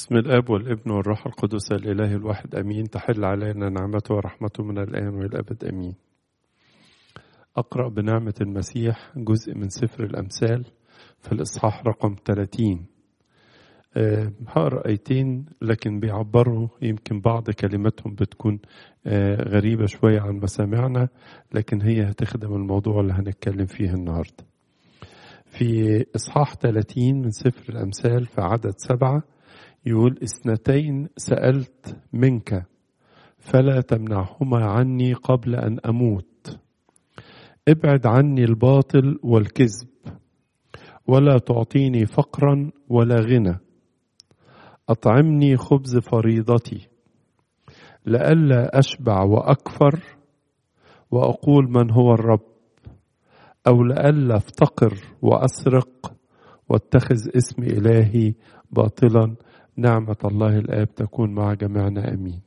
باسم الاب والابن والروح القدس الاله الواحد امين تحل علينا نعمته ورحمته من الان والى الابد امين اقرا بنعمه المسيح جزء من سفر الامثال في الاصحاح رقم 30 أه هقرا ايتين لكن بيعبروا يمكن بعض كلماتهم بتكون أه غريبه شويه عن مسامعنا لكن هي هتخدم الموضوع اللي هنتكلم فيه النهارده في إصحاح 30 من سفر الأمثال في عدد سبعة يقول اثنتين سألت منك فلا تمنعهما عني قبل أن أموت ابعد عني الباطل والكذب ولا تعطيني فقرا ولا غنى أطعمني خبز فريضتي لئلا أشبع وأكفر وأقول من هو الرب أو لئلا أفتقر وأسرق واتخذ اسم إلهي باطلا نعمة الله الآب تكون مع جميعنا أمين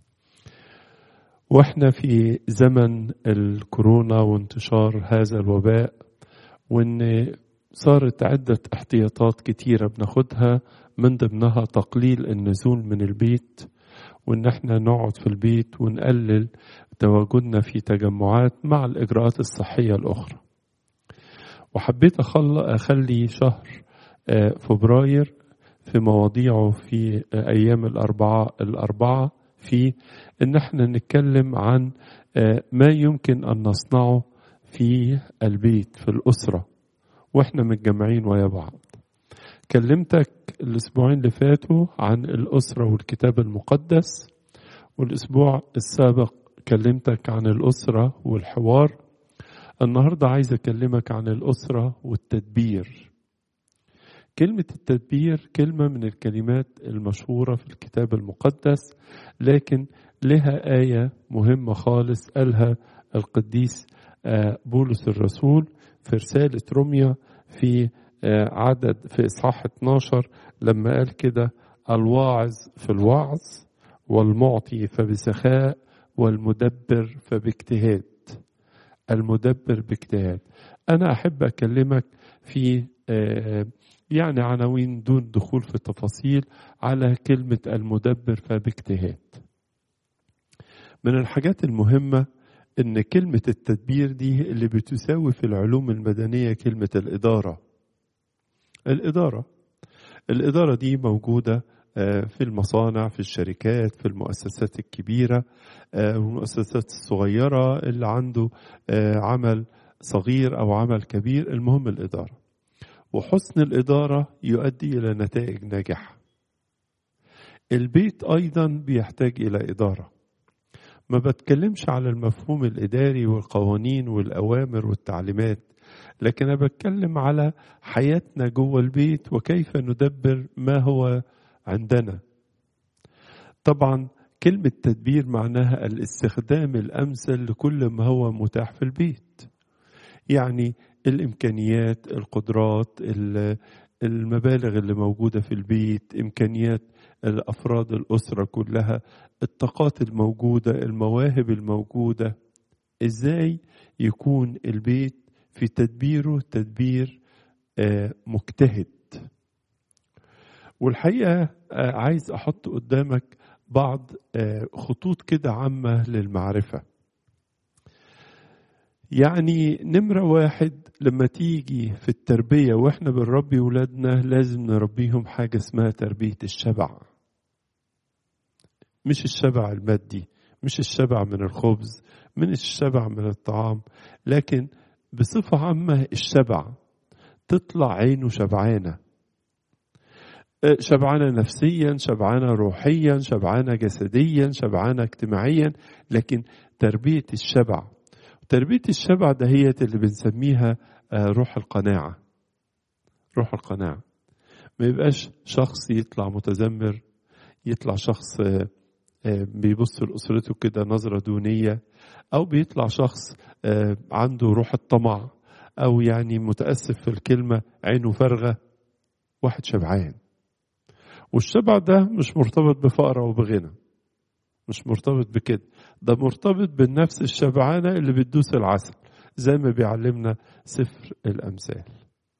واحنا في زمن الكورونا وانتشار هذا الوباء وان صارت عدة احتياطات كتيرة بناخدها من ضمنها تقليل النزول من البيت وان احنا نقعد في البيت ونقلل تواجدنا في تجمعات مع الاجراءات الصحية الاخرى وحبيت أخلي شهر فبراير في مواضيعه في أيام الأربعة الأربعة في إن احنا نتكلم عن ما يمكن أن نصنعه في البيت في الأسرة وإحنا متجمعين ويا بعض كلمتك الأسبوعين اللي فاتوا عن الأسرة والكتاب المقدس والأسبوع السابق كلمتك عن الأسرة والحوار النهارده عايز اكلمك عن الاسره والتدبير كلمه التدبير كلمه من الكلمات المشهوره في الكتاب المقدس لكن لها ايه مهمه خالص قالها القديس بولس الرسول في رساله روميا في عدد في اصحاح 12 لما قال كده الواعظ في الوعظ والمعطي فبسخاء والمدبر فباجتهاد المدبر باجتهاد أنا أحب أكلمك في يعني عناوين دون دخول في تفاصيل على كلمة المدبر فباجتهاد من الحاجات المهمة إن كلمة التدبير دي اللي بتساوي في العلوم المدنية كلمة الإدارة الإدارة الإدارة دي موجودة في المصانع في الشركات في المؤسسات الكبيرة والمؤسسات الصغيرة اللي عنده عمل صغير أو عمل كبير المهم الإدارة وحسن الإدارة يؤدي إلى نتائج ناجحة البيت أيضا بيحتاج إلى إدارة ما بتكلمش على المفهوم الإداري والقوانين والأوامر والتعليمات لكن أنا بتكلم على حياتنا جوه البيت وكيف ندبر ما هو عندنا طبعا كلمة تدبير معناها الاستخدام الأمثل لكل ما هو متاح في البيت يعني الإمكانيات القدرات المبالغ اللي موجودة في البيت إمكانيات الأفراد الأسرة كلها الطاقات الموجودة المواهب الموجودة إزاي يكون البيت في تدبيره تدبير مجتهد والحقيقة عايز أحط قدامك بعض خطوط كده عامة للمعرفة يعني نمرة واحد لما تيجي في التربية وإحنا بنربي ولادنا لازم نربيهم حاجة اسمها تربية الشبع مش الشبع المادي مش الشبع من الخبز من الشبع من الطعام لكن بصفة عامة الشبع تطلع عينه شبعانه شبعانة نفسيا شبعانة روحيا شبعانة جسديا شبعانة اجتماعيا لكن تربية الشبع تربية الشبع دهيت اللي بنسميها روح القناعة روح القناعة ما يبقاش شخص يطلع متذمر يطلع شخص بيبص لأسرته كده نظرة دونية أو بيطلع شخص عنده روح الطمع أو يعني متأسف في الكلمة عينه فارغة واحد شبعان والشبع ده مش مرتبط بفقر او بغنى مش مرتبط بكده ده مرتبط بالنفس الشبعانة اللي بتدوس العسل زي ما بيعلمنا سفر الأمثال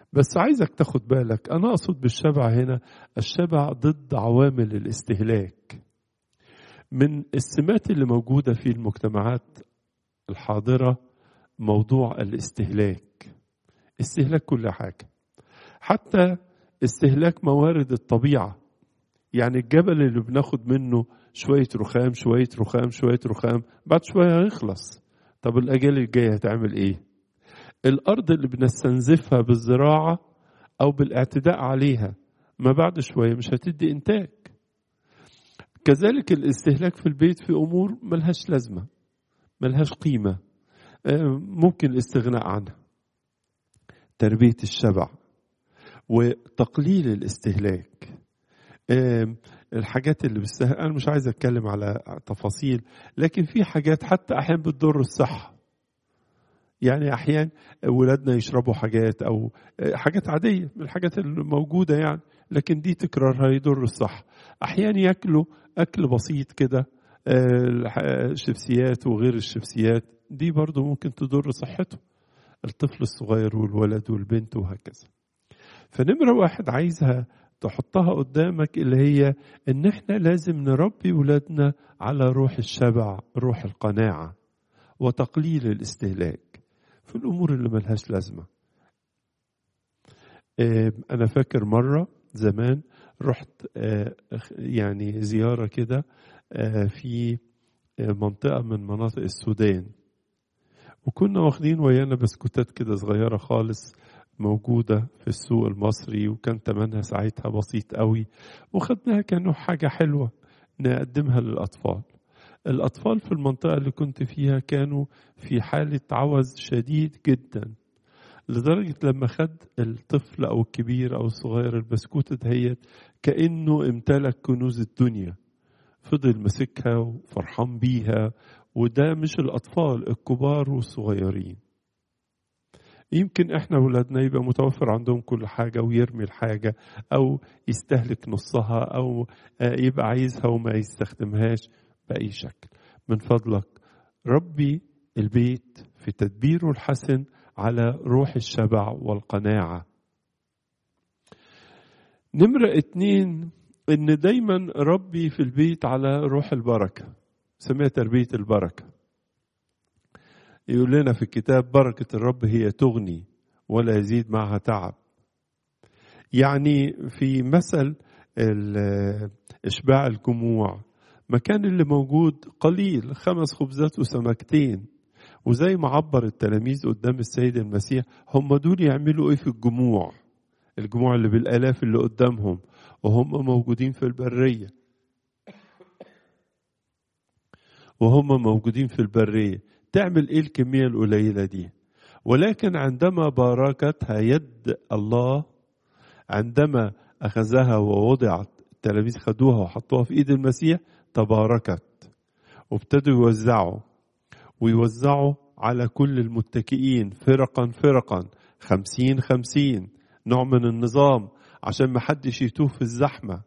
بس عايزك تاخد بالك أنا أقصد بالشبع هنا الشبع ضد عوامل الاستهلاك من السمات اللي موجودة في المجتمعات الحاضرة موضوع الاستهلاك استهلاك كل حاجة حتى استهلاك موارد الطبيعة يعني الجبل اللي بناخد منه شوية رخام شوية رخام شوية رخام بعد شوية هيخلص طب الأجيال الجاية هتعمل إيه الأرض اللي بنستنزفها بالزراعة أو بالاعتداء عليها ما بعد شوية مش هتدي إنتاج كذلك الاستهلاك في البيت في أمور ملهاش لازمة ملهاش قيمة ممكن الاستغناء عنها تربية الشبع وتقليل الاستهلاك الحاجات اللي بستهلك أنا مش عايز أتكلم على تفاصيل لكن في حاجات حتى أحيانا بتضر الصحة يعني أحيانا ولادنا يشربوا حاجات أو حاجات عادية من الحاجات الموجودة يعني لكن دي تكرارها يضر الصحة أحيانا ياكلوا أكل بسيط كده الشيبسيات وغير الشيبسيات دي برضو ممكن تضر صحته الطفل الصغير والولد والبنت وهكذا فنمرة واحد عايزها تحطها قدامك اللي هي ان احنا لازم نربي ولادنا على روح الشبع روح القناعة وتقليل الاستهلاك في الامور اللي ملهاش لازمة انا فاكر مرة زمان رحت يعني زيارة كده في منطقة من مناطق السودان وكنا واخدين ويانا بسكوتات كده صغيرة خالص موجودة في السوق المصري وكان تمنها ساعتها بسيط قوي وخدناها كانوا حاجة حلوة نقدمها للأطفال الأطفال في المنطقة اللي كنت فيها كانوا في حالة عوز شديد جدا لدرجة لما خد الطفل أو الكبير أو الصغير البسكوتة دهيت كأنه امتلك كنوز الدنيا فضل ماسكها وفرحان بيها وده مش الأطفال الكبار والصغيرين يمكن احنا ولادنا يبقى متوفر عندهم كل حاجة ويرمي الحاجة أو يستهلك نصها أو يبقى عايزها وما يستخدمهاش بأي شكل من فضلك ربي البيت في تدبيره الحسن على روح الشبع والقناعة نمرة اتنين ان دايما ربي في البيت على روح البركة سميها تربية البركة يقول لنا في الكتاب بركة الرب هي تغني ولا يزيد معها تعب يعني في مثل إشباع الجموع مكان اللي موجود قليل خمس خبزات وسمكتين وزي ما عبر التلاميذ قدام السيد المسيح هم دول يعملوا ايه في الجموع الجموع اللي بالالاف اللي قدامهم وهم موجودين في البريه وهم موجودين في البريه تعمل ايه الكميه القليله دي ولكن عندما باركتها يد الله عندما اخذها ووضعت التلاميذ خدوها وحطوها في ايد المسيح تباركت وابتدوا يوزعوا ويوزعوا على كل المتكئين فرقا فرقا خمسين خمسين نوع من النظام عشان ما حدش يتوه في الزحمة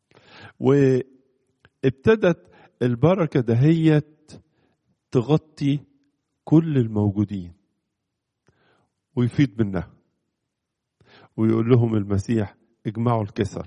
وابتدت البركة دهيت تغطي كل الموجودين ويفيد منها ويقول لهم المسيح اجمعوا الكسر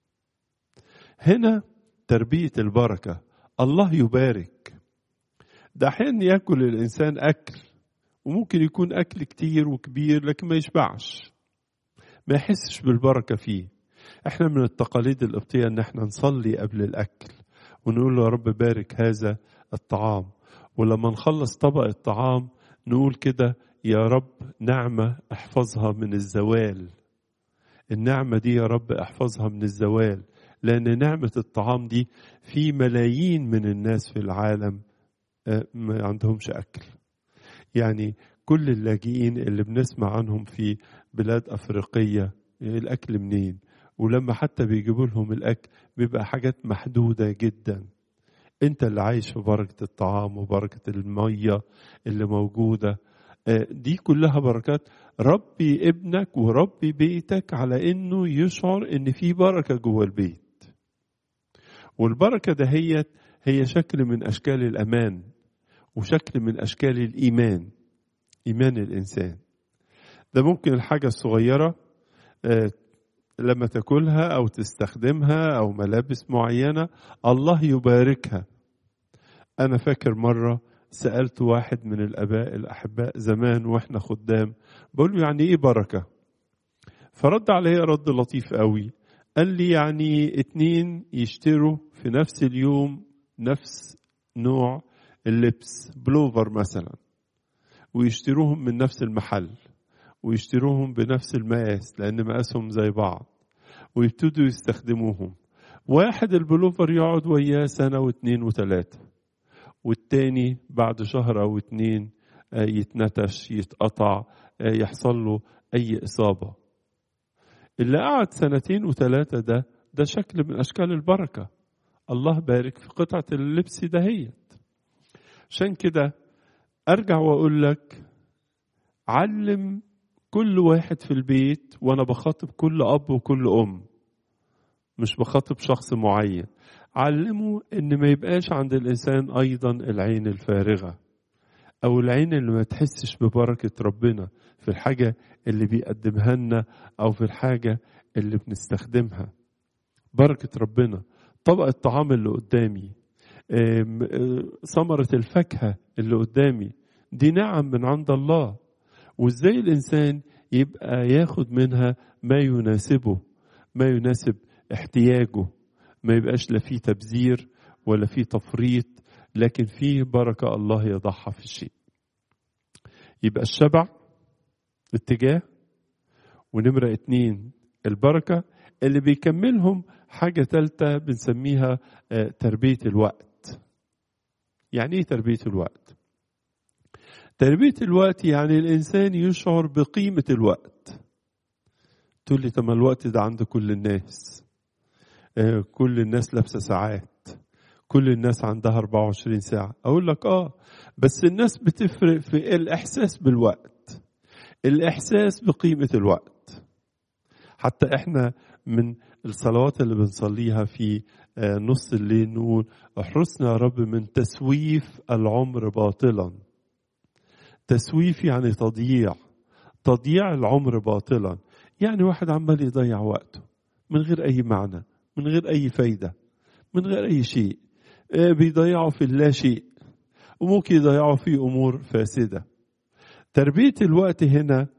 هنا تربية البركة الله يبارك ده أحيانا ياكل الإنسان أكل وممكن يكون أكل كتير وكبير لكن ما يشبعش ما يحسش بالبركة فيه احنا من التقاليد القبطية ان احنا نصلي قبل الأكل ونقول له يا رب بارك هذا الطعام ولما نخلص طبق الطعام نقول كده يا رب نعمة احفظها من الزوال النعمة دي يا رب احفظها من الزوال لأن نعمة الطعام دي في ملايين من الناس في العالم ما عندهمش أكل يعني كل اللاجئين اللي بنسمع عنهم في بلاد أفريقية الأكل منين ولما حتى بيجيبوا لهم الأكل بيبقى حاجات محدودة جدا انت اللي عايش في بركة الطعام وبركة المية اللي موجودة دي كلها بركات ربي ابنك وربي بيتك على انه يشعر ان في بركة جوه البيت والبركة دهيت هي شكل من اشكال الامان وشكل من اشكال الايمان ايمان الانسان ده ممكن الحاجة الصغيرة لما تاكلها او تستخدمها او ملابس معينه الله يباركها انا فاكر مره سالت واحد من الاباء الاحباء زمان واحنا خدام بقول له يعني ايه بركه فرد عليا رد لطيف قوي قال لي يعني اتنين يشتروا في نفس اليوم نفس نوع اللبس بلوفر مثلا ويشتروهم من نفس المحل ويشتروهم بنفس المقاس لأن مقاسهم زي بعض ويبتدوا يستخدموهم واحد البلوفر يقعد وياه سنة واثنين وثلاثة والتاني بعد شهر أو اتنين يتنتش يتقطع يحصل له أي إصابة اللي قعد سنتين وثلاثة ده ده شكل من أشكال البركة الله بارك في قطعة اللبس دهيت عشان كده أرجع وأقول لك علم كل واحد في البيت وانا بخاطب كل اب وكل ام مش بخاطب شخص معين علمه ان ما يبقاش عند الانسان ايضا العين الفارغه او العين اللي ما تحسش ببركه ربنا في الحاجه اللي بيقدمها لنا او في الحاجه اللي بنستخدمها بركه ربنا طبق الطعام اللي قدامي ثمره الفاكهه اللي قدامي دي نعم من عند الله وازاي الانسان يبقى ياخد منها ما يناسبه ما يناسب احتياجه ما يبقاش لا فيه تبذير ولا فيه تفريط لكن فيه بركة الله يضعها في الشيء يبقى الشبع اتجاه ونمرة اتنين البركة اللي بيكملهم حاجة ثالثة بنسميها تربية الوقت يعني ايه تربية الوقت تربية الوقت يعني الإنسان يشعر بقيمة الوقت تقول لي طب الوقت ده عند كل الناس آه كل الناس لابسة ساعات كل الناس عندها 24 ساعة أقول لك آه بس الناس بتفرق في الإحساس بالوقت الإحساس بقيمة الوقت حتى إحنا من الصلوات اللي بنصليها في آه نص الليل نقول احرسنا يا رب من تسويف العمر باطلاً تسويف يعني تضييع تضييع العمر باطلا يعني واحد عمال يضيع وقته من غير اي معنى من غير اي فايده من غير اي شيء بيضيعه في اللا شيء وممكن يضيعه في امور فاسده تربيه الوقت هنا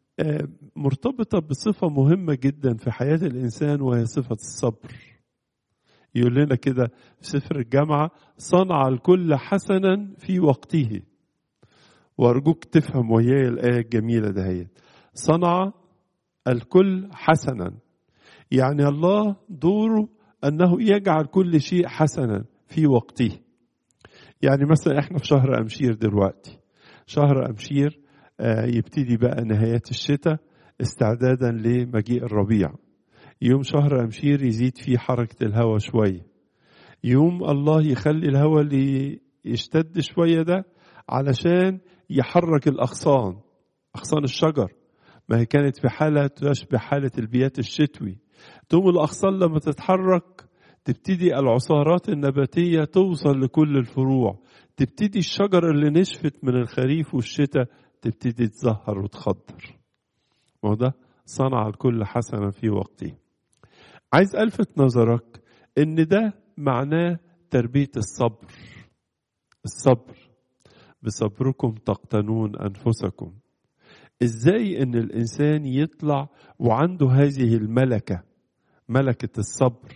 مرتبطه بصفه مهمه جدا في حياه الانسان وهي صفه الصبر يقول لنا كده في سفر الجامعه صنع الكل حسنا في وقته وارجوك تفهم وياي الايه الجميله دهيت صنع الكل حسنا يعني الله دوره انه يجعل كل شيء حسنا في وقته يعني مثلا احنا في شهر امشير دلوقتي شهر امشير يبتدي بقى نهايات الشتاء استعدادا لمجيء الربيع يوم شهر امشير يزيد فيه حركه الهواء شويه يوم الله يخلي الهواء اللي يشتد شويه ده علشان يحرك الأغصان أغصان الشجر ما هي كانت في حالة تشبه حالة البيات الشتوي تقوم الأغصان لما تتحرك تبتدي العصارات النباتية توصل لكل الفروع تبتدي الشجر اللي نشفت من الخريف والشتاء تبتدي تزهر وتخضر ما هو ده صنع الكل حسنا في وقته عايز ألفت نظرك إن ده معناه تربية الصبر الصبر بصبركم تقتنون انفسكم ازاي ان الانسان يطلع وعنده هذه الملكه ملكه الصبر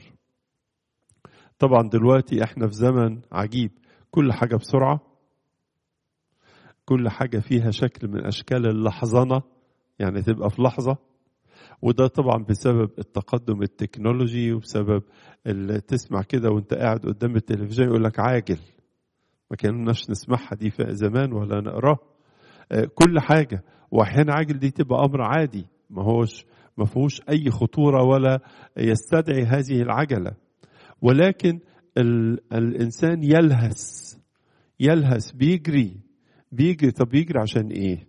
طبعا دلوقتي احنا في زمن عجيب كل حاجه بسرعه كل حاجه فيها شكل من اشكال اللحظنه يعني تبقى في لحظه وده طبعا بسبب التقدم التكنولوجي وبسبب اللي تسمع كده وانت قاعد قدام التلفزيون يقول لك عاجل ما كناش نسمعها دي في زمان ولا نقراها كل حاجة وأحيانا عاجل دي تبقى أمر عادي ما هوش ما فيهوش أي خطورة ولا يستدعي هذه العجلة ولكن ال الإنسان يلهس يلهس بيجري بيجري طب يجري عشان إيه؟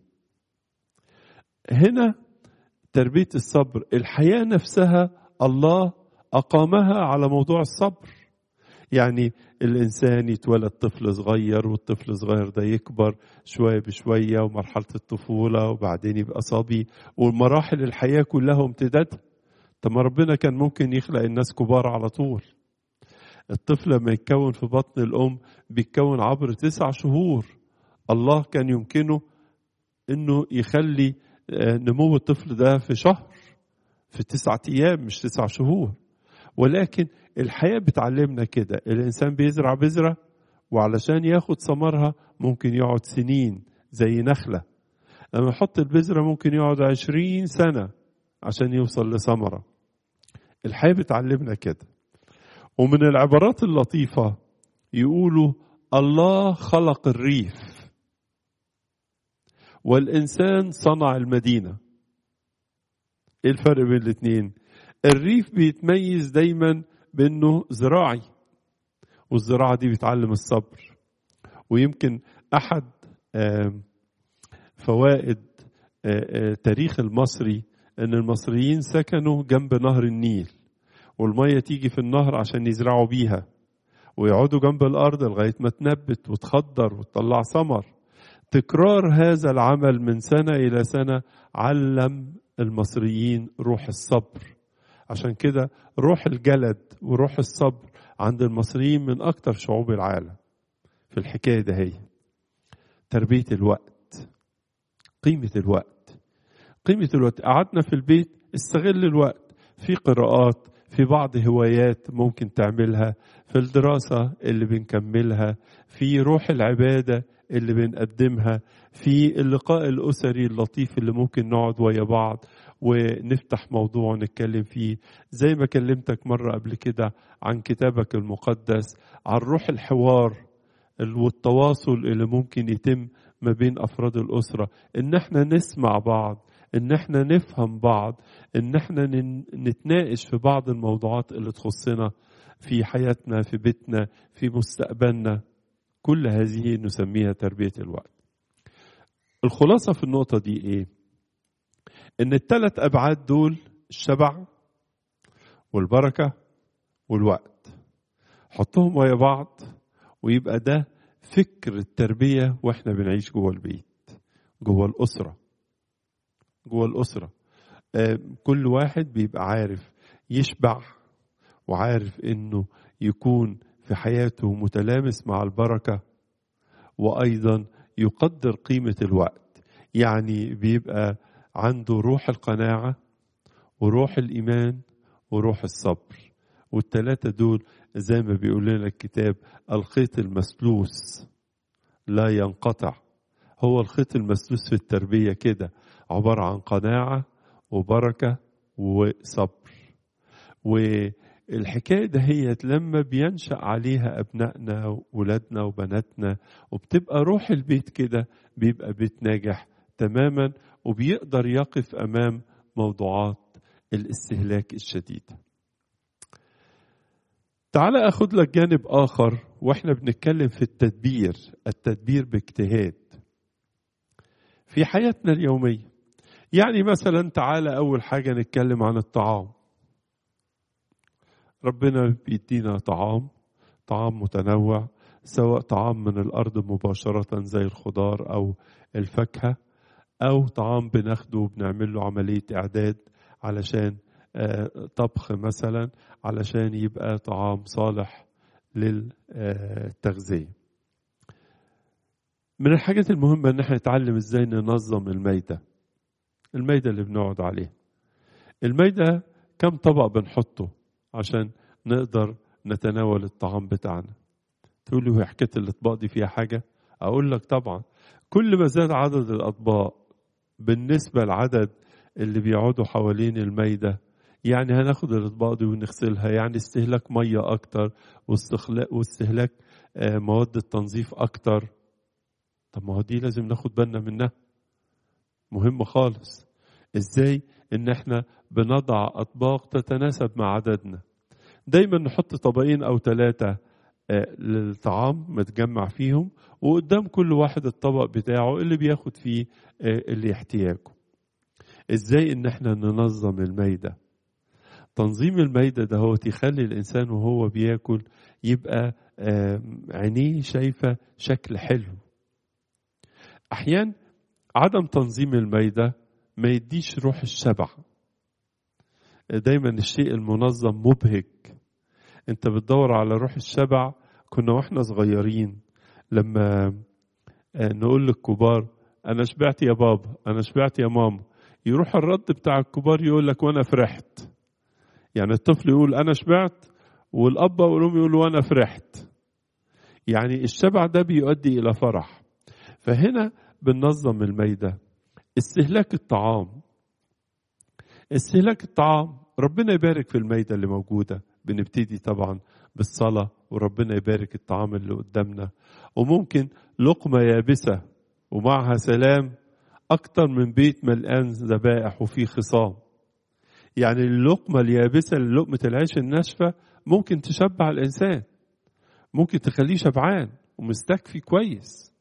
هنا تربية الصبر الحياة نفسها الله أقامها على موضوع الصبر يعني الإنسان يتولد طفل صغير والطفل الصغير ده يكبر شوية بشوية ومرحلة الطفولة وبعدين يبقى صبي والمراحل الحياة كلها امتدادها طب ما ربنا كان ممكن يخلق الناس كبار على طول الطفل لما يتكون في بطن الأم بيتكون عبر تسع شهور الله كان يمكنه انه يخلي نمو الطفل ده في شهر في تسعة أيام مش تسع شهور ولكن الحياة بتعلمنا كده الإنسان بيزرع بذرة وعلشان ياخد ثمرها ممكن يقعد سنين زي نخلة لما يحط البذرة ممكن يقعد عشرين سنة عشان يوصل لثمرة الحياة بتعلمنا كده ومن العبارات اللطيفة يقولوا الله خلق الريف والإنسان صنع المدينة إيه الفرق بين الاتنين الريف بيتميز دايما بأنه زراعي والزراعة دي بتعلم الصبر ويمكن أحد فوائد تاريخ المصري أن المصريين سكنوا جنب نهر النيل والمية تيجي في النهر عشان يزرعوا بيها ويقعدوا جنب الأرض لغاية ما تنبت وتخضر وتطلع ثمر تكرار هذا العمل من سنة إلى سنة علم المصريين روح الصبر عشان كده روح الجلد وروح الصبر عند المصريين من أكثر شعوب العالم في الحكاية ده هي تربية الوقت قيمة الوقت قيمة الوقت قعدنا في البيت استغل الوقت في قراءات في بعض هوايات ممكن تعملها في الدراسة اللي بنكملها في روح العبادة اللي بنقدمها في اللقاء الأسري اللطيف اللي ممكن نقعد ويا بعض ونفتح موضوع ونتكلم فيه زي ما كلمتك مرة قبل كده عن كتابك المقدس عن روح الحوار والتواصل اللي ممكن يتم ما بين أفراد الأسرة إن احنا نسمع بعض إن احنا نفهم بعض إن احنا نتناقش في بعض الموضوعات اللي تخصنا في حياتنا في بيتنا في مستقبلنا كل هذه نسميها تربية الوقت الخلاصة في النقطة دي إيه؟ إن الثلاث أبعاد دول الشبع والبركة والوقت حطهم ويا بعض ويبقى ده فكر التربية وإحنا بنعيش جوه البيت جوه الأسرة جوه الأسرة كل واحد بيبقى عارف يشبع وعارف إنه يكون في حياته متلامس مع البركة وأيضا يقدر قيمة الوقت يعني بيبقى عنده روح القناعة وروح الإيمان وروح الصبر والثلاثة دول زي ما بيقول لنا الكتاب الخيط المسلوس لا ينقطع هو الخيط المسلوس في التربية كده عبارة عن قناعة وبركة وصبر والحكاية دهيت لما بينشأ عليها أبنائنا وولادنا وبناتنا وبتبقى روح البيت كده بيبقى بيت ناجح تماما وبيقدر يقف أمام موضوعات الاستهلاك الشديد تعال أخذ لك جانب آخر وإحنا بنتكلم في التدبير التدبير باجتهاد في حياتنا اليومية يعني مثلا تعالى أول حاجة نتكلم عن الطعام ربنا بيدينا طعام طعام متنوع سواء طعام من الأرض مباشرة زي الخضار أو الفاكهة أو طعام بناخده وبنعمل له عملية إعداد علشان طبخ مثلا علشان يبقى طعام صالح للتغذية من الحاجات المهمة ان احنا نتعلم ازاي ننظم الميدة الميدة اللي بنقعد عليها الميدة كم طبق بنحطه عشان نقدر نتناول الطعام بتاعنا تقول لي هي حكاية الاطباق دي فيها حاجة اقول لك طبعا كل ما زاد عدد الاطباق بالنسبة لعدد اللي بيقعدوا حوالين الميدة يعني هناخد الاطباق دي ونغسلها يعني استهلاك ميه اكتر واستهلاك مواد التنظيف اكتر طب ما هو دي لازم ناخد بالنا منها مهم خالص ازاي ان احنا بنضع اطباق تتناسب مع عددنا دايما نحط طبقين او ثلاثه للطعام متجمع فيهم وقدام كل واحد الطبق بتاعه اللي بياخد فيه اللي احتياجه ازاي ان احنا ننظم الميده تنظيم الميدة ده هو يخلي الإنسان وهو بياكل يبقى عينيه شايفة شكل حلو أحيان عدم تنظيم الميدة ما يديش روح الشبع دايما الشيء المنظم مبهج انت بتدور على روح الشبع كنا واحنا صغيرين لما نقول للكبار انا شبعت يا بابا انا شبعت يا ماما يروح الرد بتاع الكبار يقول لك وانا فرحت يعني الطفل يقول انا شبعت والاب والام يقولوا وانا فرحت يعني الشبع ده بيؤدي الى فرح فهنا بننظم الميده استهلاك الطعام استهلاك الطعام ربنا يبارك في الميدة اللي موجودة بنبتدي طبعا بالصلاة وربنا يبارك الطعام اللي قدامنا وممكن لقمة يابسة ومعها سلام أكتر من بيت ملقان ذبائح وفيه خصام يعني اللقمة اليابسة لقمة العيش الناشفة ممكن تشبع الإنسان ممكن تخليه شبعان ومستكفي كويس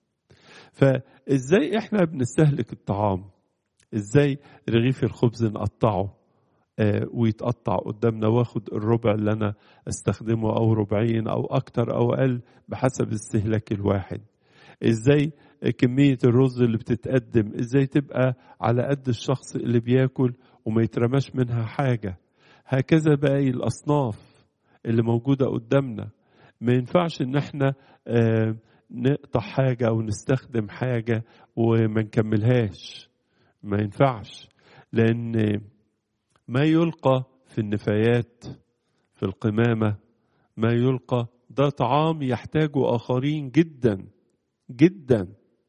فإزاي إحنا بنستهلك الطعام إزاي رغيف الخبز نقطعه آه ويتقطع قدامنا واخد الربع اللي أنا استخدمه أو ربعين أو أكتر أو أقل بحسب استهلاك الواحد إزاي كمية الرز اللي بتتقدم إزاي تبقى على قد الشخص اللي بياكل وما يترماش منها حاجة هكذا باقي الأصناف اللي موجودة قدامنا ما ينفعش إن احنا آه نقطع حاجة أو نستخدم حاجة وما نكملهاش ما ينفعش لأن ما يلقى في النفايات في القمامة ما يلقى ده طعام يحتاجه آخرين جدا جدا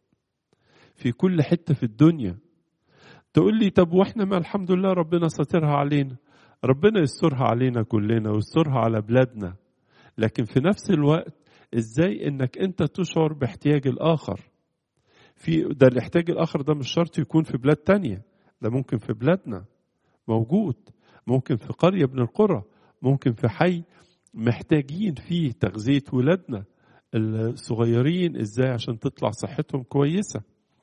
في كل حتة في الدنيا تقول لي طب واحنا ما الحمد لله ربنا ساترها علينا ربنا يسترها علينا كلنا ويسترها على بلادنا لكن في نفس الوقت ازاي انك انت تشعر باحتياج الاخر في ده الاحتياج الاخر ده مش شرط يكون في بلاد تانية ده ممكن في بلادنا موجود ممكن في قرية من القرى ممكن في حي محتاجين فيه تغذية ولادنا الصغيرين ازاي عشان تطلع صحتهم كويسة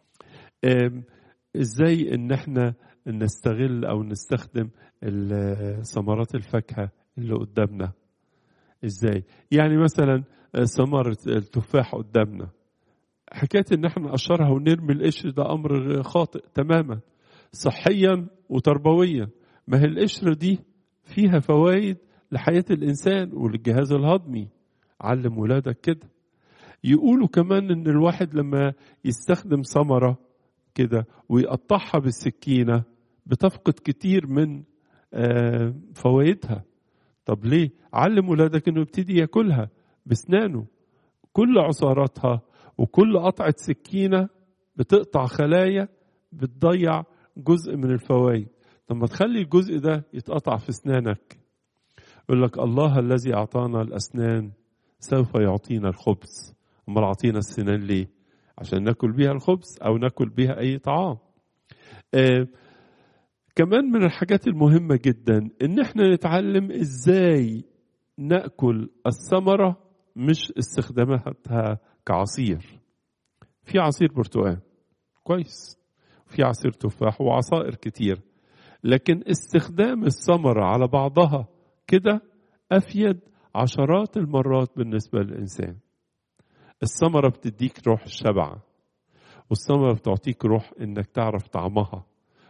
ازاي ان احنا نستغل او نستخدم ثمرات الفاكهة اللي قدامنا ازاي يعني مثلا ثمرة التفاح قدامنا حكاية ان احنا نقشرها ونرمي القشر ده امر خاطئ تماما صحيا وتربويا ما هي القشرة دي فيها فوائد لحياة الإنسان وللجهاز الهضمي علم ولادك كده يقولوا كمان ان الواحد لما يستخدم ثمرة كده ويقطعها بالسكينة بتفقد كتير من فوائدها طب ليه علم ولادك انه يبتدي ياكلها بسنانه كل عصاراتها وكل قطعة سكينة بتقطع خلايا بتضيع جزء من الفوائد طب ما تخلي الجزء ده يتقطع في اسنانك يقول لك الله الذي اعطانا الاسنان سوف يعطينا الخبز امال اعطينا السنان ليه عشان ناكل بيها الخبز او ناكل بيها اي طعام آه كمان من الحاجات المهمه جدا ان احنا نتعلم ازاي ناكل الثمره مش استخداماتها كعصير في عصير برتقال كويس في عصير تفاح وعصائر كتير لكن استخدام الثمرة على بعضها كده أفيد عشرات المرات بالنسبة للإنسان الثمرة بتديك روح الشبع والثمرة بتعطيك روح إنك تعرف طعمها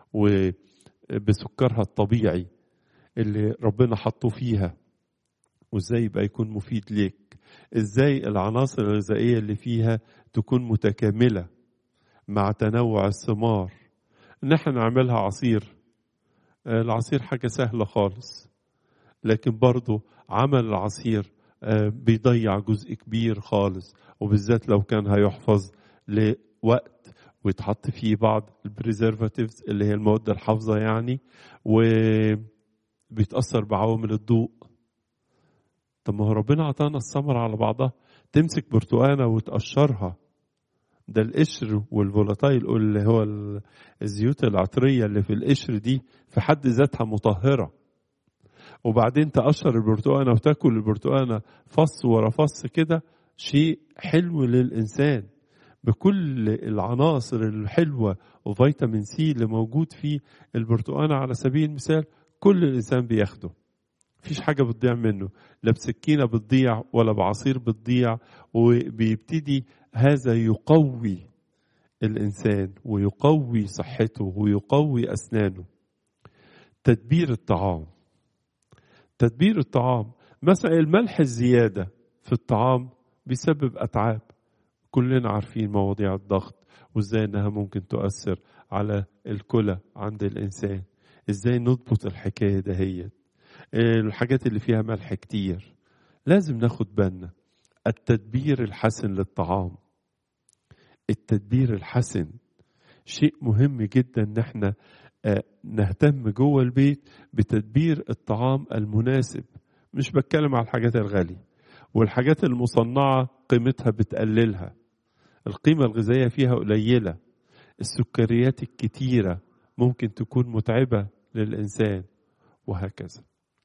وبسكرها الطبيعي اللي ربنا حطه فيها وازاي يبقى يكون مفيد ليك ازاي العناصر الغذائية اللي فيها تكون متكاملة مع تنوع الثمار ان احنا نعملها عصير العصير حاجة سهلة خالص لكن برضو عمل العصير بيضيع جزء كبير خالص وبالذات لو كان هيحفظ لوقت ويتحط فيه بعض البريزرفاتيفز اللي هي المواد الحافظة يعني وبيتأثر بعوامل الضوء طب ما هو ربنا عطانا الثمرة على بعضها تمسك برتقانة وتقشرها ده القشر والفولاتايل اللي هو الزيوت العطرية اللي في القشر دي في حد ذاتها مطهرة وبعدين تقشر البرتقانة وتاكل البرتقانة فص ورا فص كده شيء حلو للإنسان بكل العناصر الحلوة وفيتامين سي اللي موجود في البرتقانة على سبيل المثال كل الإنسان بياخده مفيش حاجة بتضيع منه لا بسكينة بتضيع ولا بعصير بتضيع وبيبتدي هذا يقوي الإنسان ويقوي صحته ويقوي أسنانه تدبير الطعام تدبير الطعام مثلا الملح الزيادة في الطعام بيسبب أتعاب كلنا عارفين مواضيع الضغط وازاي انها ممكن تؤثر على الكلى عند الانسان ازاي نضبط الحكايه دهيت الحاجات اللي فيها ملح كتير لازم ناخد بالنا التدبير الحسن للطعام التدبير الحسن شيء مهم جدا ان احنا نهتم جوه البيت بتدبير الطعام المناسب مش بتكلم على الحاجات الغاليه والحاجات المصنعه قيمتها بتقللها القيمه الغذائيه فيها قليله السكريات الكتيره ممكن تكون متعبه للانسان وهكذا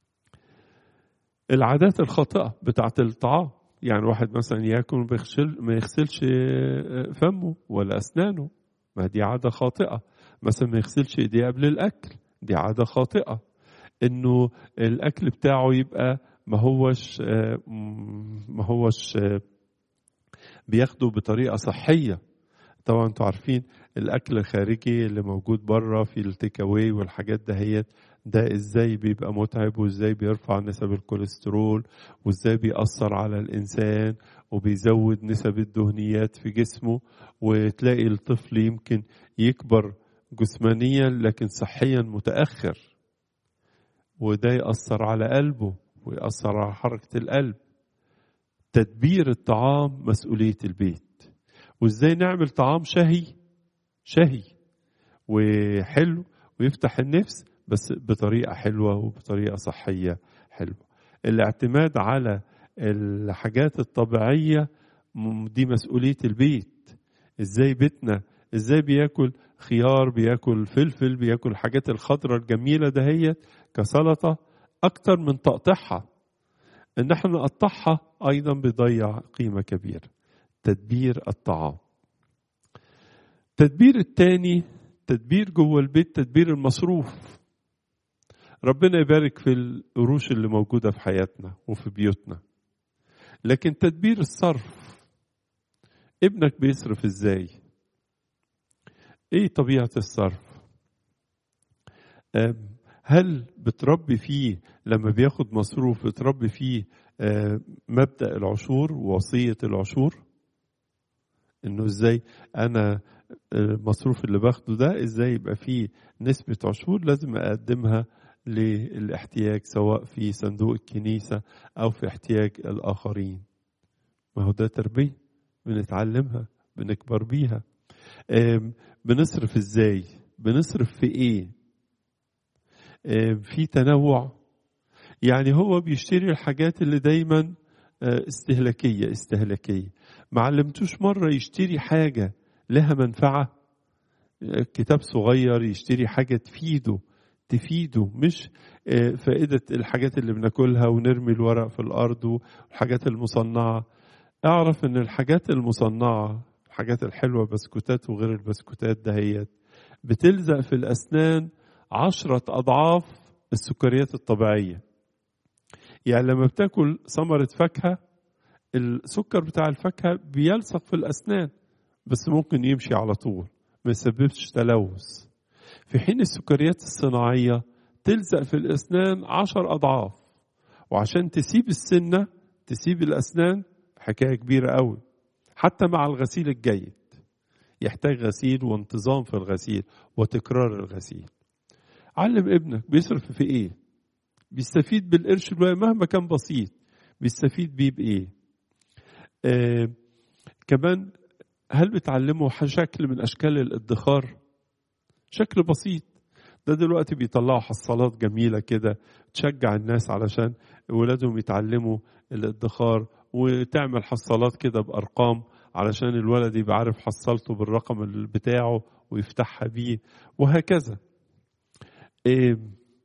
العادات الخاطئه بتاعه الطعام يعني واحد مثلا ياكل بيغسل ما يغسلش فمه ولا اسنانه ما دي عاده خاطئه مثلا ما يغسلش ايديه قبل الاكل دي عاده خاطئه انه الاكل بتاعه يبقى ما هوش ما هوش بياخده بطريقه صحيه طبعا انتوا عارفين الاكل الخارجي اللي موجود بره في التيك اواي والحاجات دهيت ده ازاي بيبقى متعب وازاي بيرفع نسب الكوليسترول وازاي بيأثر على الانسان وبيزود نسب الدهنيات في جسمه وتلاقي الطفل يمكن يكبر جسمانيا لكن صحيا متأخر وده يأثر على قلبه ويأثر على حركة القلب تدبير الطعام مسؤولية البيت وازاي نعمل طعام شهي شهي وحلو ويفتح النفس بس بطريقة حلوة وبطريقة صحية حلوة الاعتماد على الحاجات الطبيعية دي مسؤولية البيت ازاي بيتنا ازاي بياكل خيار بياكل فلفل بياكل الحاجات الخضراء الجميلة دهيت كسلطة أكتر من تقطيعها إن احنا نقطعها أيضا بيضيع قيمة كبيرة تدبير الطعام تدبير التاني تدبير جوه البيت تدبير المصروف ربنا يبارك في القروش اللي موجودة في حياتنا وفي بيوتنا لكن تدبير الصرف ابنك بيصرف ازاي ايه طبيعة الصرف هل بتربي فيه لما بياخد مصروف بتربي فيه مبدأ العشور ووصية العشور انه ازاي انا المصروف اللي باخده ده ازاي يبقى فيه نسبة عشور لازم اقدمها للاحتياج سواء في صندوق الكنيسة او في احتياج الاخرين ما هو ده تربية بنتعلمها بنكبر بيها بنصرف ازاي بنصرف في ايه في تنوع يعني هو بيشتري الحاجات اللي دايما استهلاكية استهلاكية ما علمتوش مرة يشتري حاجة لها منفعة كتاب صغير يشتري حاجة تفيده تفيده مش فائدة الحاجات اللي بناكلها ونرمي الورق في الأرض والحاجات المصنعة اعرف ان الحاجات المصنعة الحاجات الحلوة بسكوتات وغير البسكوتات دهيت بتلزق في الأسنان عشرة أضعاف السكريات الطبيعية يعني لما بتاكل ثمرة فاكهة السكر بتاع الفاكهة بيلصق في الأسنان بس ممكن يمشي على طول ما يسببش تلوث في حين السكريات الصناعية تلزق في الأسنان عشر أضعاف وعشان تسيب السنة تسيب الأسنان حكاية كبيرة قوي حتى مع الغسيل الجيد يحتاج غسيل وانتظام في الغسيل وتكرار الغسيل علم ابنك بيصرف في ايه بيستفيد بالقرش مهما كان بسيط بيستفيد بيه بايه آه كمان هل بتعلمه شكل من اشكال الادخار شكل بسيط ده دلوقتي بيطلعوا حصالات جميله كده تشجع الناس علشان ولادهم يتعلموا الادخار وتعمل حصالات كده بارقام علشان الولد يبقى عارف حصلته بالرقم بتاعه ويفتحها بيه وهكذا إيه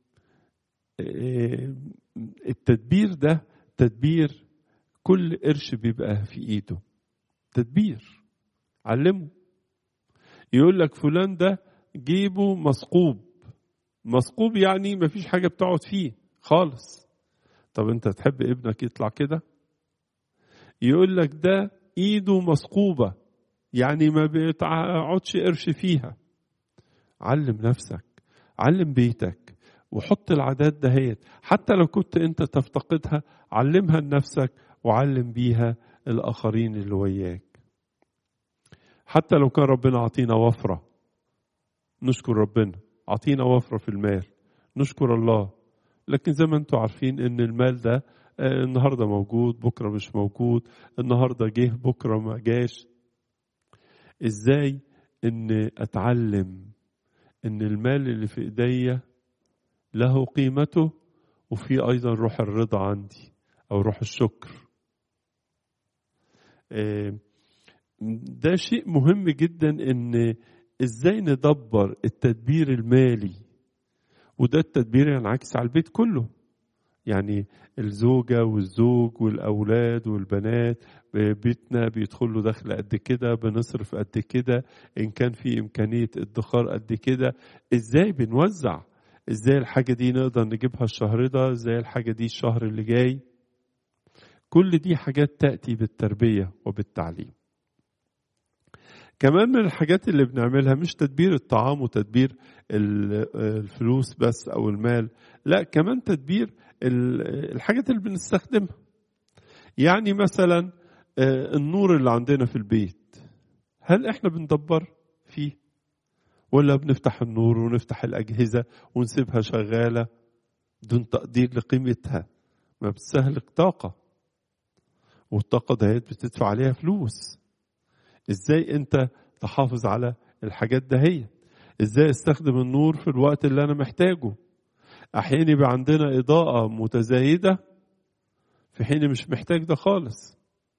إيه التدبير ده تدبير كل قرش بيبقى في ايده تدبير علمه يقول لك فلان ده جيبه مثقوب مثقوب يعني مفيش حاجه بتقعد فيه خالص طب انت تحب ابنك يطلع كده يقول لك ده ايده مثقوبه يعني ما بيتقعدش قرش فيها علم نفسك علم بيتك وحط العادات دهيت حتى لو كنت انت تفتقدها علمها لنفسك وعلم بيها الاخرين اللي وياك حتى لو كان ربنا عطينا وفره نشكر ربنا عطينا وفره في المال نشكر الله لكن زي ما انتم عارفين ان المال ده النهارده موجود بكره مش موجود النهارده جه بكره ما جاش ازاي ان اتعلم ان المال اللي في ايديا له قيمته وفي ايضا روح الرضا عندي او روح الشكر ده شيء مهم جدا ان ازاي ندبر التدبير المالي وده التدبير ينعكس على البيت كله يعني الزوجة والزوج والأولاد والبنات بيتنا بيدخل له دخل قد كده بنصرف قد كده إن كان في إمكانية ادخار قد كده إزاي بنوزع إزاي الحاجة دي نقدر نجيبها الشهر ده إزاي الحاجة دي الشهر اللي جاي كل دي حاجات تأتي بالتربية وبالتعليم كمان من الحاجات اللي بنعملها مش تدبير الطعام وتدبير الفلوس بس او المال لا كمان تدبير الحاجات اللي بنستخدمها يعني مثلا النور اللي عندنا في البيت هل احنا بندبر فيه ولا بنفتح النور ونفتح الاجهزه ونسيبها شغاله دون تقدير لقيمتها ما بتستهلك طاقه والطاقه دهيت بتدفع عليها فلوس ازاي انت تحافظ على الحاجات دهيت ازاي استخدم النور في الوقت اللي انا محتاجه احيانا يبقى عندنا اضاءه متزايده في حين مش محتاج ده خالص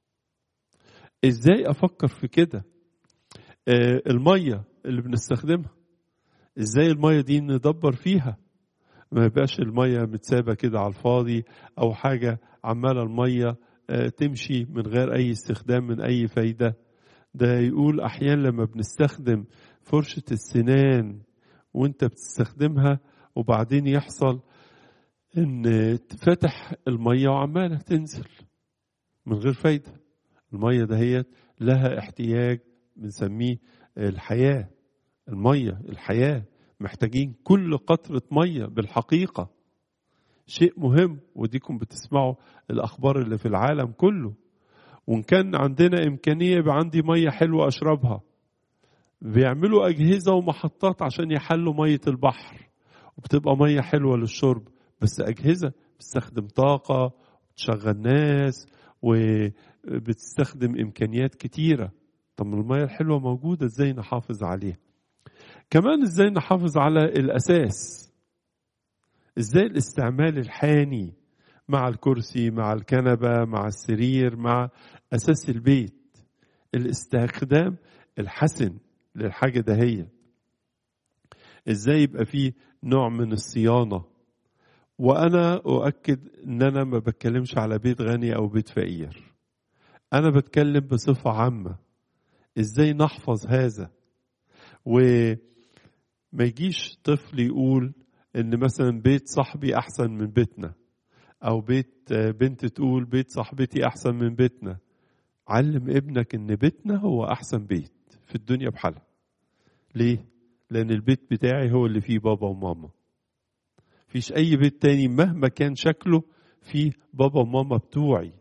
ازاي افكر في كده آه الميه اللي بنستخدمها ازاي الميه دي ندبر فيها ما يبقاش الميه متسابه كده على الفاضي او حاجه عماله الميه آه تمشي من غير اي استخدام من اي فايده ده يقول احيانا لما بنستخدم فرشه السنان وانت بتستخدمها وبعدين يحصل ان تفتح الميه وعماله تنزل من غير فايده الميه دهيت لها احتياج بنسميه الحياه الميه الحياه محتاجين كل قطره ميه بالحقيقه شيء مهم وديكم بتسمعوا الاخبار اللي في العالم كله وان كان عندنا امكانيه يبقى عندي ميه حلوه اشربها بيعملوا اجهزه ومحطات عشان يحلوا ميه البحر وبتبقى ميه حلوه للشرب بس اجهزه بتستخدم طاقه بتشغل ناس وبتستخدم امكانيات كتيره طب الميه الحلوه موجوده ازاي نحافظ عليها كمان ازاي نحافظ على الاساس ازاي الاستعمال الحاني مع الكرسي مع الكنبه مع السرير مع اساس البيت الاستخدام الحسن للحاجه دهيت ازاي يبقى فيه نوع من الصيانه وانا اؤكد ان انا ما بتكلمش على بيت غني او بيت فقير انا بتكلم بصفه عامه ازاي نحفظ هذا وما يجيش طفل يقول ان مثلا بيت صاحبي احسن من بيتنا او بيت بنت تقول بيت صاحبتي احسن من بيتنا علم ابنك ان بيتنا هو احسن بيت في الدنيا بحالها ليه لان البيت بتاعي هو اللي فيه بابا وماما فيش اي بيت تاني مهما كان شكله فيه بابا وماما بتوعي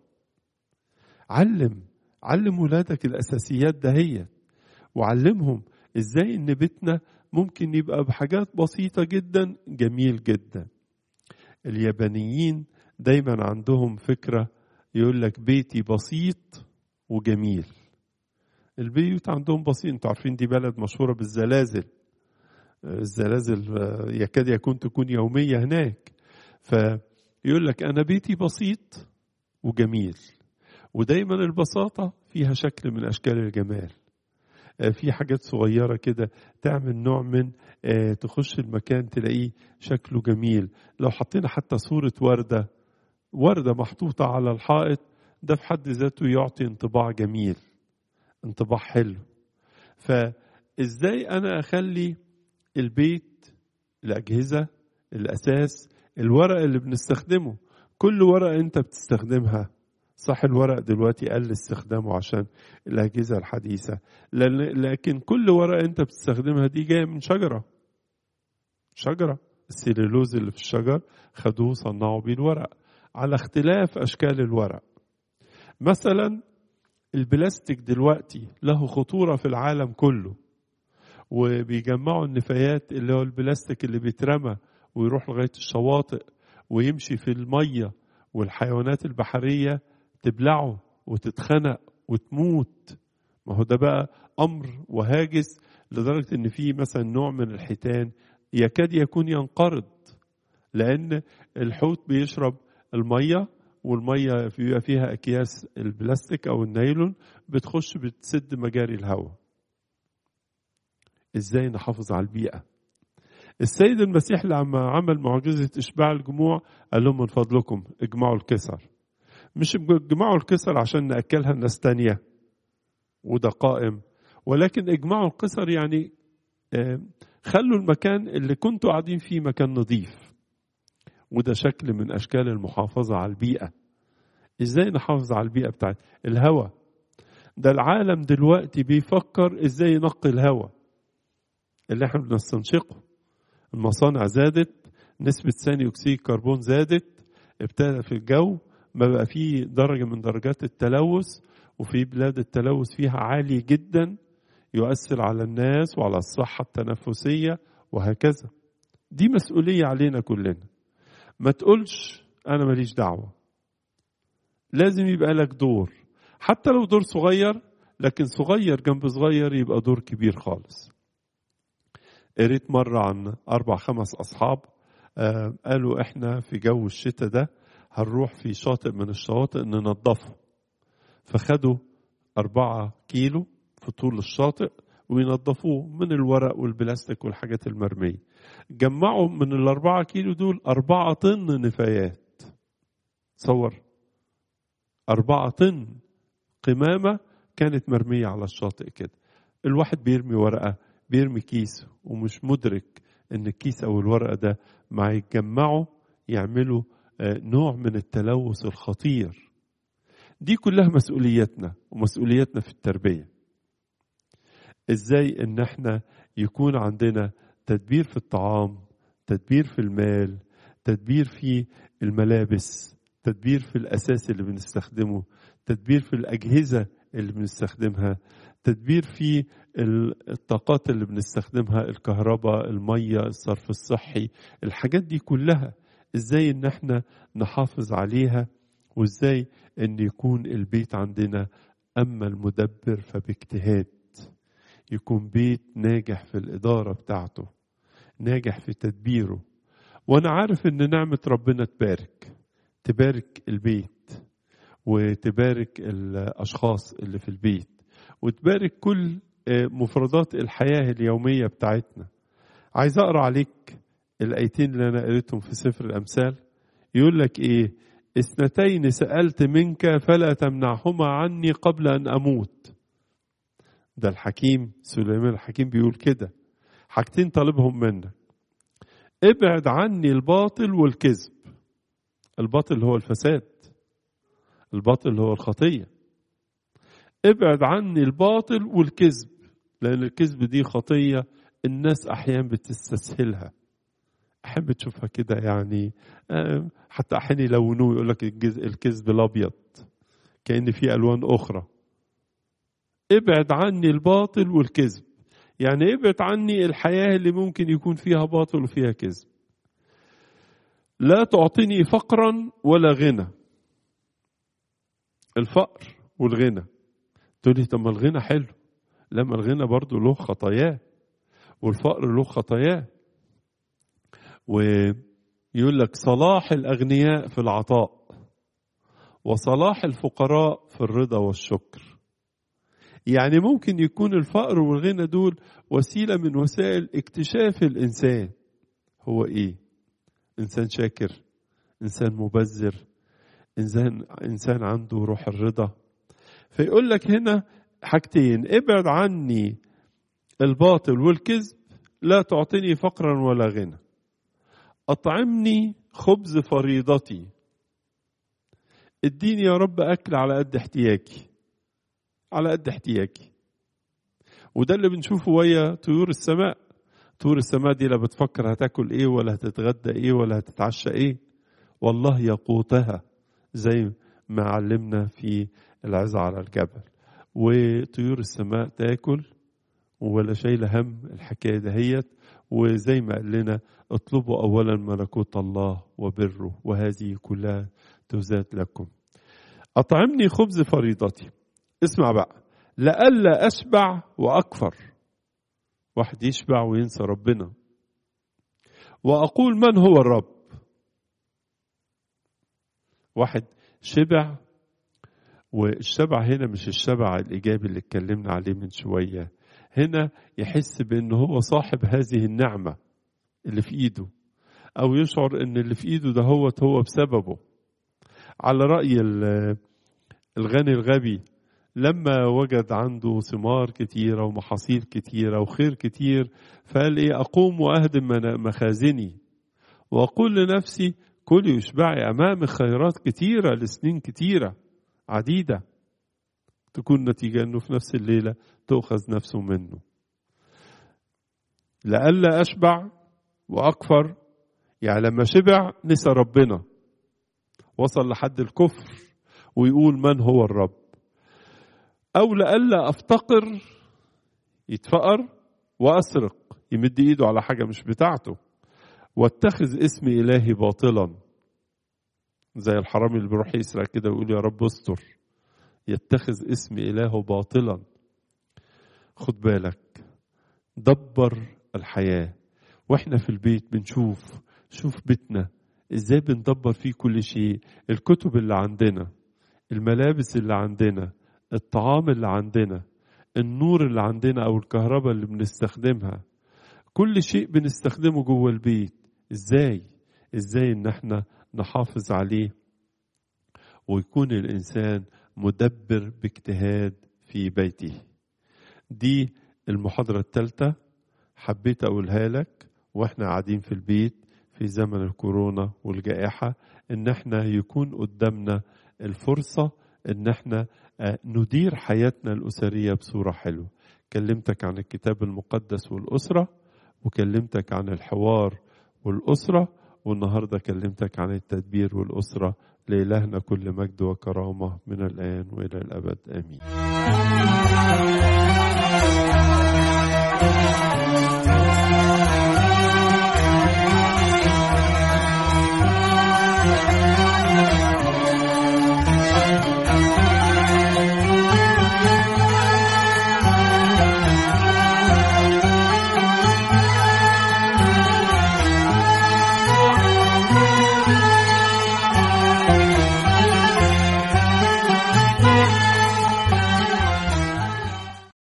علم علم ولادك الاساسيات دهيت وعلمهم ازاي ان بيتنا ممكن يبقى بحاجات بسيطة جدا جميل جدا اليابانيين دايما عندهم فكرة يقول لك بيتي بسيط وجميل البيوت عندهم بسيط انتوا عارفين دي بلد مشهورة بالزلازل الزلازل يكاد يكون تكون يومية هناك فيقول لك أنا بيتي بسيط وجميل ودايما البساطة فيها شكل من أشكال الجمال في حاجات صغيرة كده تعمل نوع من تخش المكان تلاقيه شكله جميل لو حطينا حتى صورة وردة وردة محطوطة على الحائط ده في حد ذاته يعطي انطباع جميل انطباع حلو فازاي انا اخلي البيت الاجهزه الاساس الورق اللي بنستخدمه كل ورقة أنت بتستخدمها صح الورق دلوقتي قل استخدامه عشان الأجهزة الحديثة لكن كل ورقة أنت بتستخدمها دي جاية من شجرة شجرة السليلوز اللي في الشجر خدوه صنعوا بيه الورق على اختلاف أشكال الورق مثلا البلاستيك دلوقتي له خطورة في العالم كله وبيجمعوا النفايات اللي هو البلاستيك اللي بيترمى ويروح لغاية الشواطئ ويمشي في المية والحيوانات البحرية تبلعه وتتخنق وتموت ما هو ده بقى أمر وهاجس لدرجة إن في مثلا نوع من الحيتان يكاد يكون ينقرض لأن الحوت بيشرب المية والمية بيبقى فيها أكياس البلاستيك أو النايلون بتخش بتسد مجاري الهواء إزاي نحافظ على البيئة السيد المسيح لما عمل معجزة إشباع الجموع قال لهم من فضلكم اجمعوا الكسر مش اجمعوا الكسر عشان نأكلها الناس تانية وده قائم ولكن اجمعوا الكسر يعني خلوا المكان اللي كنتوا قاعدين فيه مكان نظيف وده شكل من أشكال المحافظة على البيئة إزاي نحافظ على البيئة بتاعت الهواء ده العالم دلوقتي بيفكر إزاي ينقي الهواء اللي احنا بنستنشقه المصانع زادت نسبة ثاني أكسيد الكربون زادت ابتدى في الجو ما بقى فيه درجة من درجات التلوث وفي بلاد التلوث فيها عالي جدا يؤثر على الناس وعلى الصحة التنفسية وهكذا دي مسؤولية علينا كلنا ما تقولش أنا ماليش دعوة لازم يبقى لك دور حتى لو دور صغير لكن صغير جنب صغير يبقى دور كبير خالص قريت مرة عن أربع خمس أصحاب آه قالوا إحنا في جو الشتاء ده هنروح في شاطئ من الشواطئ ننظفه فخدوا أربعة كيلو في طول الشاطئ وينظفوه من الورق والبلاستيك والحاجات المرمية جمعوا من الأربعة كيلو دول أربعة طن نفايات تصور أربعة طن قمامة كانت مرمية على الشاطئ كده الواحد بيرمي ورقة بيرمي كيس ومش مدرك ان الكيس او الورقة ده مع يتجمعوا يعملوا نوع من التلوث الخطير دي كلها مسؤوليتنا ومسؤوليتنا في التربية ازاي ان احنا يكون عندنا تدبير في الطعام تدبير في المال تدبير في الملابس تدبير في الاساس اللي بنستخدمه تدبير في الاجهزه اللي بنستخدمها تدبير في الطاقات اللي بنستخدمها الكهرباء الميه الصرف الصحي الحاجات دي كلها ازاي ان احنا نحافظ عليها وازاي ان يكون البيت عندنا اما المدبر فباجتهاد يكون بيت ناجح في الاداره بتاعته ناجح في تدبيره وانا عارف ان نعمه ربنا تبارك تبارك البيت وتبارك الاشخاص اللي في البيت وتبارك كل مفردات الحياه اليوميه بتاعتنا عايز اقرا عليك الايتين اللي انا قريتهم في سفر الامثال يقول لك ايه اثنتين سالت منك فلا تمنعهما عني قبل ان اموت ده الحكيم سليمان الحكيم بيقول كده حاجتين طالبهم منك ابعد عني الباطل والكذب الباطل هو الفساد الباطل هو الخطيه ابعد عني الباطل والكذب لان الكذب دي خطيه الناس احيانا بتستسهلها احب تشوفها كده يعني حتى احيانا يلونوه يقول لك الكذب الابيض كان في الوان اخرى ابعد عني الباطل والكذب يعني ابعد عني الحياه اللي ممكن يكون فيها باطل وفيها كذب لا تعطيني فقرا ولا غنى الفقر والغنى تقول لي طب ما الغنى حلو لما الغنى برضه له خطاياه والفقر له خطاياه ويقول لك صلاح الأغنياء في العطاء وصلاح الفقراء في الرضا والشكر يعني ممكن يكون الفقر والغنى دول وسيلة من وسائل اكتشاف الإنسان هو إيه إنسان شاكر إنسان مبذر إنسان إنسان عنده روح الرضا فيقول لك هنا حاجتين ابعد عني الباطل والكذب لا تعطيني فقرا ولا غنى أطعمني خبز فريضتي اديني يا رب اكل على قد احتياجي على قد احتياجي وده اللي بنشوفه ويا طيور السماء طيور السماء دي لا بتفكر هتاكل ايه ولا هتتغدى ايه ولا هتتعشى ايه والله يقوتها زي ما علمنا في العظة على الجبل وطيور السماء تاكل ولا شايله هم الحكايه دهيت وزي ما قال لنا اطلبوا اولا ملكوت الله وبره وهذه كلها تزاد لكم اطعمني خبز فريضتي اسمع بقى لئلا اشبع واكفر واحد يشبع وينسى ربنا واقول من هو الرب واحد شبع والشبع هنا مش الشبع الايجابي اللي اتكلمنا عليه من شويه هنا يحس بأنه هو صاحب هذه النعمة اللي في إيده أو يشعر أن اللي في إيده ده هو هو بسببه على رأي الغني الغبي لما وجد عنده ثمار كتيرة ومحاصيل كتيرة وخير كتير فقال إيه أقوم وأهدم مخازني وأقول لنفسي كلي واشبعي أمامي خيرات كتيرة لسنين كتيرة عديدة تكون نتيجة أنه في نفس الليلة تؤخذ نفسه منه لئلا أشبع وأكفر يعني لما شبع نسى ربنا وصل لحد الكفر ويقول من هو الرب أو لئلا أفتقر يتفقر وأسرق يمد إيده على حاجة مش بتاعته واتخذ اسم إلهي باطلا زي الحرامي اللي بيروح يسرق كده ويقول يا رب استر يتخذ اسم إلهه باطلا خد بالك دبر الحياة واحنا في البيت بنشوف شوف بيتنا ازاي بندبر فيه كل شيء الكتب اللي عندنا الملابس اللي عندنا الطعام اللي عندنا النور اللي عندنا او الكهرباء اللي بنستخدمها كل شيء بنستخدمه جوه البيت ازاي ازاي ان احنا نحافظ عليه ويكون الانسان مدبر باجتهاد في بيته دي المحاضرة الثالثة حبيت أقولها لك وإحنا قاعدين في البيت في زمن الكورونا والجائحة إن إحنا يكون قدامنا الفرصة إن إحنا ندير حياتنا الأسرية بصورة حلوة كلمتك عن الكتاب المقدس والأسرة وكلمتك عن الحوار والأسرة والنهارده كلمتك عن التدبير والأسرة لإلهنا كل مجد وكرامة من الآن وإلى الأبد آمين